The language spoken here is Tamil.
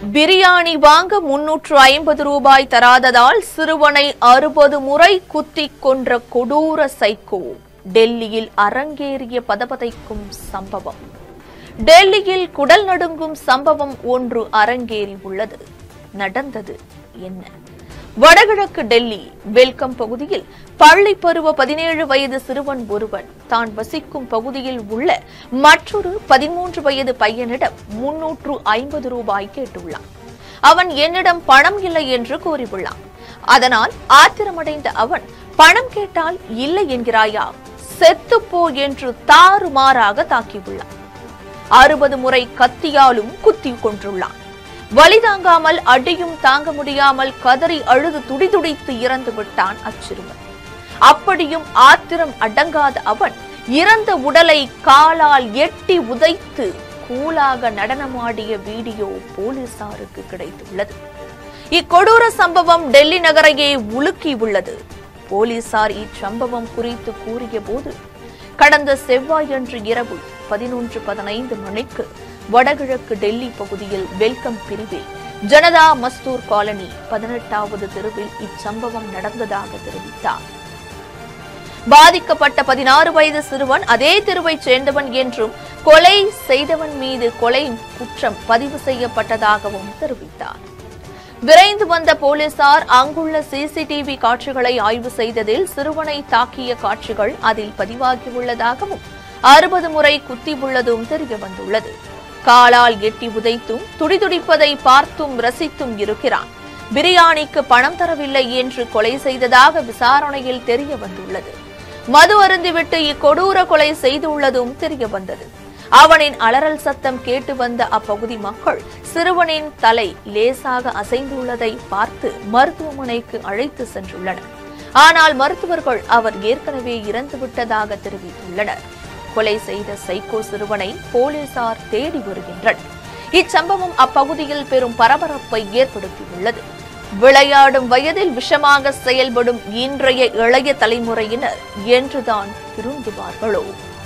பிரியாணி வாங்க முன்னூற்று ஐம்பது ரூபாய் தராததால் சிறுவனை அறுபது முறை குத்திக் கொன்ற கொடூர சைக்கோ டெல்லியில் அரங்கேறிய பதபதைக்கும் சம்பவம் டெல்லியில் குடல் நடுங்கும் சம்பவம் ஒன்று அரங்கேறி உள்ளது நடந்தது என்ன வடகிழக்கு டெல்லி வெல்கம் பகுதியில் பள்ளி பருவ பதினேழு வயது சிறுவன் ஒருவன் தான் வசிக்கும் பகுதியில் உள்ள மற்றொரு பதிமூன்று வயது பையனிடம் முன்னூற்று ஐம்பது ரூபாய் கேட்டுள்ளான் அவன் என்னிடம் பணம் இல்லை என்று கூறியுள்ளான் அதனால் ஆத்திரமடைந்த அவன் பணம் கேட்டால் இல்லை என்கிறாயா செத்துப்போ என்று தாறுமாறாக தாக்கியுள்ளான் அறுபது முறை கத்தியாலும் குத்தி கொன்றுள்ளான் வலி தாங்காமல் அடியும் தாங்க முடியாமல் கதறி அழுது துடிதுடித்து இறந்து விட்டான் அச்சிறுவன் அப்படியும் ஆத்திரம் அடங்காத அவன் இறந்த உடலை காலால் எட்டி உதைத்து கூலாக நடனமாடிய வீடியோ போலீசாருக்கு கிடைத்துள்ளது இக்கொடூர சம்பவம் டெல்லி நகரையே உலுக்கியுள்ளது போலீசார் இச்சம்பவம் குறித்து கூறிய போது கடந்த செவ்வாயன்று இரவு பதினொன்று பதினைந்து மணிக்கு வடகிழக்கு டெல்லி பகுதியில் வெல்கம் பிரிவில் ஜனதா மஸ்தூர் காலனி பதினெட்டாவது தெருவில் இச்சம்பவம் நடந்ததாக தெரிவித்தார் பாதிக்கப்பட்ட பதினாறு வயது சிறுவன் அதே தெருவைச் சேர்ந்தவன் என்றும் கொலை செய்தவன் மீது கொலை குற்றம் பதிவு செய்யப்பட்டதாகவும் தெரிவித்தார் விரைந்து வந்த போலீசார் அங்குள்ள சிசிடிவி காட்சிகளை ஆய்வு செய்ததில் சிறுவனை தாக்கிய காட்சிகள் அதில் பதிவாகியுள்ளதாகவும் அறுபது முறை குத்தியுள்ளதும் தெரிய வந்துள்ளது காலால் எட்டி உதைத்தும் துடிதுடிப்பதை பார்த்தும் ரசித்தும் இருக்கிறான் பிரியாணிக்கு பணம் தரவில்லை என்று கொலை செய்ததாக விசாரணையில் தெரிய வந்துள்ளது மது அருந்திவிட்டு இக்கொடூர கொலை செய்துள்ளதும் தெரிய வந்தது அவனின் அலறல் சத்தம் கேட்டு வந்த அப்பகுதி மக்கள் சிறுவனின் தலை லேசாக அசைந்துள்ளதை பார்த்து மருத்துவமனைக்கு அழைத்து சென்றுள்ளனர் ஆனால் மருத்துவர்கள் அவர் ஏற்கனவே இறந்துவிட்டதாக தெரிவித்துள்ளனர் கொலை செய்த சைக்கோ சிறுவனை போலீசார் தேடி வருகின்றனர் இச்சம்பவம் அப்பகுதியில் பெரும் பரபரப்பை ஏற்படுத்தியுள்ளது விளையாடும் வயதில் விஷமாக செயல்படும் இன்றைய இளைய தலைமுறையினர் என்றுதான் திருந்துவார்களோ